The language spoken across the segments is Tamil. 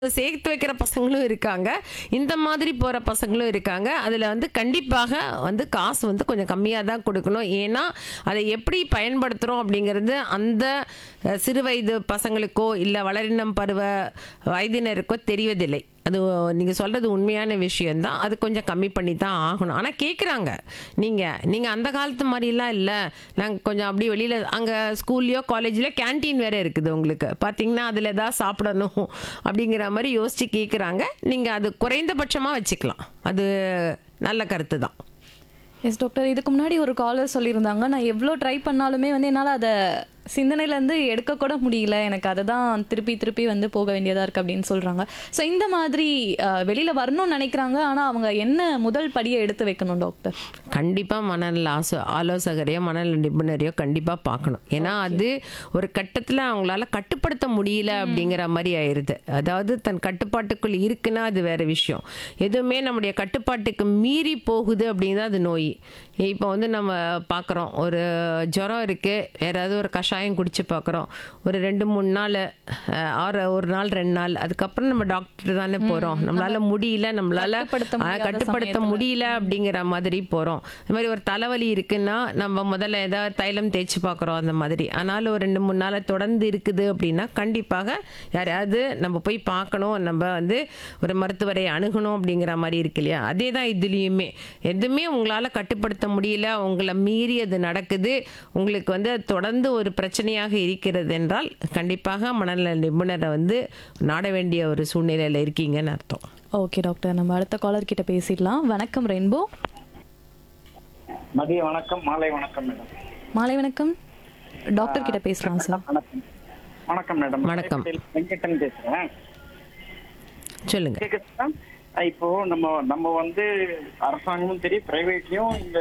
சேர்த்து வைக்கிற பசங்களும் இருக்காங்க இந்த மாதிரி போகிற பசங்களும் இருக்காங்க அதில் வந்து கண்டிப்பாக வந்து காசு வந்து கொஞ்சம் கம்மியாக தான் கொடுக்கணும் ஏன்னா அதை எப்படி பயன்படுத்துகிறோம் அப்படிங்கிறது அந்த அஹ், சிறு வயது பசங்களுக்கோ இல்லை வளரினம் பருவ வயதினருக்கோ தெரிவதில்லை அது நீங்கள் சொல்கிறது உண்மையான விஷயந்தான் அது கொஞ்சம் கம்மி பண்ணி தான் ஆகணும் ஆனால் கேட்குறாங்க நீங்கள் நீங்கள் அந்த காலத்து மாதிரிலாம் இல்லை நாங்கள் கொஞ்சம் அப்படி வெளியில் அங்கே ஸ்கூல்லையோ காலேஜ்லையோ கேண்டீன் வேறு இருக்குது உங்களுக்கு பார்த்தீங்கன்னா அதில் ஏதாவது சாப்பிடணும் அப்படிங்கிற மாதிரி யோசித்து கேட்குறாங்க நீங்கள் அது குறைந்தபட்சமாக வச்சுக்கலாம் அது நல்ல கருத்து தான் எஸ் டாக்டர் இதுக்கு முன்னாடி ஒரு காலர் சொல்லியிருந்தாங்க நான் எவ்வளோ ட்ரை பண்ணாலுமே வந்து என்னால் அதை சிந்தனையிலேருந்து எடுக்க கூட முடியல எனக்கு அதை தான் திருப்பி திருப்பி வந்து போக வேண்டியதாக இருக்குது அப்படின்னு சொல்கிறாங்க ஸோ இந்த மாதிரி வெளியில் வரணும்னு நினைக்கிறாங்க ஆனால் அவங்க என்ன முதல் படியை எடுத்து வைக்கணும் டாக்டர் கண்டிப்பாக மனநல ஆசோ ஆலோசகரையோ மனநல நிபுணரையோ கண்டிப்பாக பார்க்கணும் ஏன்னா அது ஒரு கட்டத்தில் அவங்களால கட்டுப்படுத்த முடியல அப்படிங்கிற மாதிரி ஆயிடுது அதாவது தன் கட்டுப்பாட்டுக்குள் இருக்குன்னா அது வேற விஷயம் எதுவுமே நம்முடைய கட்டுப்பாட்டுக்கு மீறி போகுது அப்படின்னா அது நோய் இப்போ வந்து நம்ம பார்க்குறோம் ஒரு ஜுரம் இருக்குது யாராவது ஒரு கஷாயம் குடிச்சு பார்க்குறோம் ஒரு ரெண்டு மூணு நாள் அஹ், ஆறு ஒரு நாள் ரெண்டு நாள் அதுக்கப்புறம் நம்ம டாக்டர் தானே போகிறோம் நம்மளால முடியல நம்மளால கட்டுப்படுத்த அஹ், முடியாத கட்டுப்படுத்த சமயத்துல. முடியல அப்படிங்கிற மாதிரி போகிறோம் இந்த மாதிரி ஒரு தலைவலி இருக்குன்னா நம்ம முதல்ல ஏதாவது தைலம் தேய்ச்சி பார்க்குறோம் அந்த மாதிரி ஆனாலும் ஒரு ரெண்டு மூணு நாள் தொடர்ந்து இருக்குது அப்படின்னா கண்டிப்பாக யாரையாவது நம்ம போய் பார்க்கணும் நம்ம வந்து ஒரு மருத்துவரை அணுகணும் அப்படிங்கிற மாதிரி இருக்கு இல்லையா அதே தான் இதுலேயுமே எதுவுமே உங்களால் கட்டுப்படுத்த முடியல உங்களை மீறி அது நடக்குது உங்களுக்கு வந்து அது தொடர்ந்து ஒரு பிரச்சனையாக இருக்கிறது என்றால் கண்டிப்பாக மனநல நிபுணரை வந்து நாட வேண்டிய ஒரு சூழ்நிலையில் இருக்கீங்கன்னு அர்த்தம் ஓகே டாக்டர் நம்ம அடுத்த காலர் கிட்ட பேசிடலாம் வணக்கம் ரெயின்போ மதிய வணக்கம் மாலை வணக்கம் மேடம் மாலை வணக்கம் டாக்டர் கிட்ட பேசலாம் சார் வணக்கம் வணக்கம் மேடம் வணக்கம். வெங்கடன் பேசுறேன் சொல்லுங்க கேக்குதா அஹ் இப்போ நம்ம நம்ம வந்து அரசாங்கமும் சரி பிரைவேட்லயும் இந்த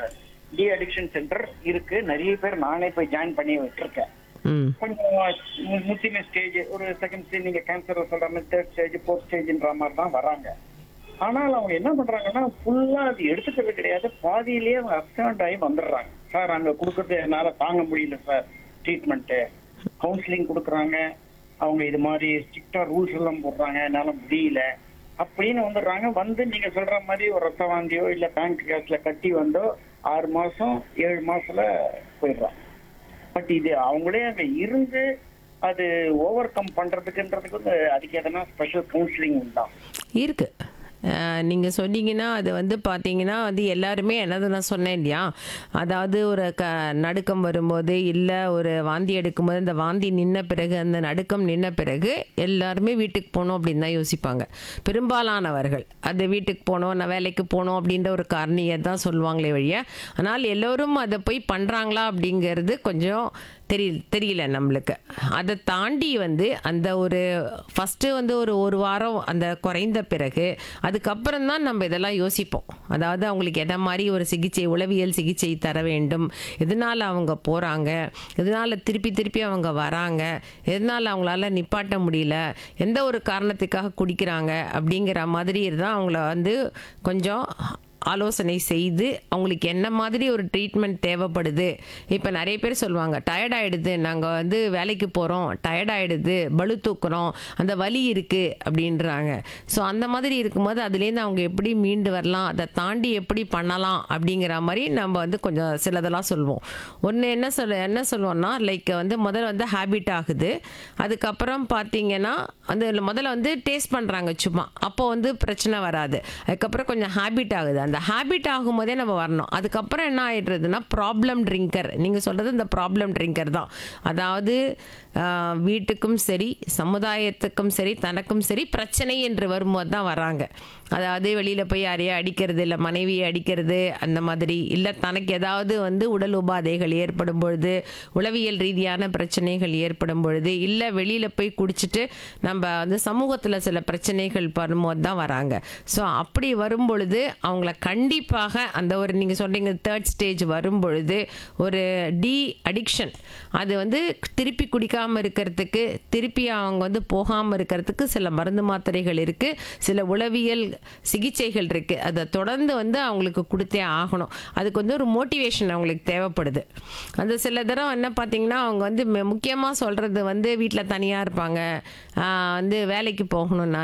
டி அடிக்ஷன் சென்டர் இருக்கு நிறைய பேர் நானே போய் ஜாயின் பண்ணி விட்டுருக்கேன் ம் கொஞ்சம் மு- முத்தின ஸ்டேஜ் ஒரு செகண்ட் ஸ்டேஜ் நீங்க கேன்சர் சொல்ற மாதிரி தேர்ட் ஸ்டேஜ் ஃபோர்த் ஸ்டேஜ்ன்ற மாதிரி தான் வராங்க ஆனால் அவங்க என்ன பண்றாங்கன்னா ஃபுல்லா அது எடுத்துக்கிறது கிடையாது பாதியிலேயே அவங்க அப்சண்ட் ஆகி வந்துடுறாங்க சார் அங்க கொடுக்கறது என்னால தாங்க முடியல சார் ட்ரீட்மெண்ட்டு கவுன்சிலிங் கொடுக்குறாங்க அவங்க இது மாதிரி ஸ்ட்ரிக்டா ரூல்ஸ் எல்லாம் போடுறாங்க என்னால முடியல அப்படின்னு வந்துடுறாங்க வந்து நீங்க சொல்ற மாதிரி ஒரு ரத்த வாந்தியோ இல்ல பேங்க் கேஸ்ல கட்டி வந்தோ ஆறு மாசம் ஏழு மாசத்துல போயிடுறாங்க பட் இது அவங்களே அங்க இருந்து அது ஓவர் கம் பண்றதுக்குன்றதுக்கு வந்து அதுக்கு எதனா ஸ்பெஷல் கவுன்சிலிங் உண்டா இருக்கு அஹ் நீங்க சொன்னீங்கன்னா அது வந்து பார்த்தீங்கன்னா வந்து எல்லாருமே என்னது நான் சொன்னேன் இல்லையா அதாவது ஒரு க நடுக்கம் வரும்போது இல்லை ஒரு வாந்தி எடுக்கும்போது அந்த வாந்தி நின்ன பிறகு அந்த நடுக்கம் நின்ன பிறகு எல்லாருமே வீட்டுக்கு போகணும் அப்படின்னு தான் யோசிப்பாங்க பெரும்பாலானவர்கள் அது வீட்டுக்கு போகணும் நான் வேலைக்கு போகணும் அப்படின்ற ஒரு காரணியை தான் சொல்லுவாங்களே வழிய ஆனால் எல்லோரும் அதை போய் பண்ணுறாங்களா அப்படிங்கிறது கொஞ்சம் தெரியல தெரியல நம்மளுக்கு அதை தாண்டி வந்து அந்த ஒரு ஃபஸ்ட்டு வந்து ஒரு ஒரு வாரம் அந்த குறைந்த பிறகு அதுக்கப்புறம் தான் நம்ம இதெல்லாம் யோசிப்போம் அதாவது அவங்களுக்கு எதை மாதிரி ஒரு சிகிச்சை உளவியல் சிகிச்சை தர வேண்டும் எதனால் அவங்க போகிறாங்க எதனால் திருப்பி திருப்பி அவங்க வராங்க எதனால் அவங்களால நிப்பாட்ட முடியல எந்த ஒரு காரணத்துக்காக குடிக்கிறாங்க அப்படிங்கிற மாதிரி தான் அவங்கள வந்து கொஞ்சம் ஆலோசனை செய்து அவங்களுக்கு என்ன மாதிரி ஒரு ட்ரீட்மெண்ட் தேவைப்படுது இப்போ நிறைய பேர் சொல்லுவாங்க டயர்ட் ஆயிடுது நாங்கள் வந்து வேலைக்கு போகிறோம் டயர்ட் ஆயிடுது பளு தூக்குறோம் அந்த வலி இருக்குது அப்படின்றாங்க ஸோ அந்த மாதிரி இருக்கும்போது அதுலேருந்து அவங்க எப்படி மீண்டு வரலாம் அதை தாண்டி எப்படி பண்ணலாம் அப்படிங்கிற மாதிரி நம்ம வந்து கொஞ்சம் சிலதெல்லாம் சொல்லுவோம் ஒன்று என்ன சொல்ல என்ன சொல்லுவோம்னா லைக் வந்து முதல்ல வந்து ஹேபிட் ஆகுது அதுக்கப்புறம் பார்த்தீங்கன்னா வந்து முதல்ல வந்து டேஸ்ட் பண்ணுறாங்க சும்மா அப்போ வந்து பிரச்சனை வராது அதுக்கப்புறம் கொஞ்சம் ஹேபிட் ஆகுது அந்த ஹேபிட் ஆகும்போதே நம்ம வரணும் அதுக்கப்புறம் என்ன ஆயிடுறதுன்னா ப்ராப்ளம் ட்ரிங்கர் நீங்கள் சொல்கிறது இந்த ப்ராப்ளம் ட்ரிங்கர் தான் அதாவது ஆஹ், வீட்டுக்கும் சரி சமுதாயத்துக்கும் சரி தனக்கும் சரி பிரச்சனை என்று வரும்போது தான் வராங்க அதாவது வெளியில் போய் யாரையோ அடிக்கிறது இல்லை மனைவியை அடிக்கிறது அந்த மாதிரி இல்லை தனக்கு ஏதாவது வந்து உடல் உபாதைகள் ஏற்படும் பொழுது உளவியல் ரீதியான பிரச்சனைகள் ஏற்படும் பொழுது இல்லை வெளியில் போய் குடிச்சிட்டு நம்ம வந்து சமூகத்தில் சில பிரச்சனைகள் வரும்போது தான் வராங்க ஸோ அப்படி வரும் பொழுது அவங்கள கண்டிப்பாக அந்த ஒரு நீங்கள் சொன்னீங்க தேர்ட் ஸ்டேஜ் வரும் பொழுது ஒரு டி அடிக்ஷன் அது வந்து திருப்பி குடிக்காமல் இருக்கிறதுக்கு திருப்பி அவங்க வந்து போகாமல் இருக்கிறதுக்கு சில மருந்து மாத்திரைகள் இருக்குது சில உளவியல் சிகிச்சைகள் இருக்குது அதை தொடர்ந்து வந்து அவங்களுக்கு கொடுத்தே ஆகணும் அதுக்கு வந்து ஒரு மோட்டிவேஷன் அவங்களுக்கு தேவைப்படுது அந்த சில தடவை என்ன பார்த்தீங்கன்னா அவங்க வந்து முக்கியமாக சொல்கிறது வந்து வீட்டில் தனியாக இருப்பாங்க ஆஹ் வந்து வேலைக்கு போகணும்னா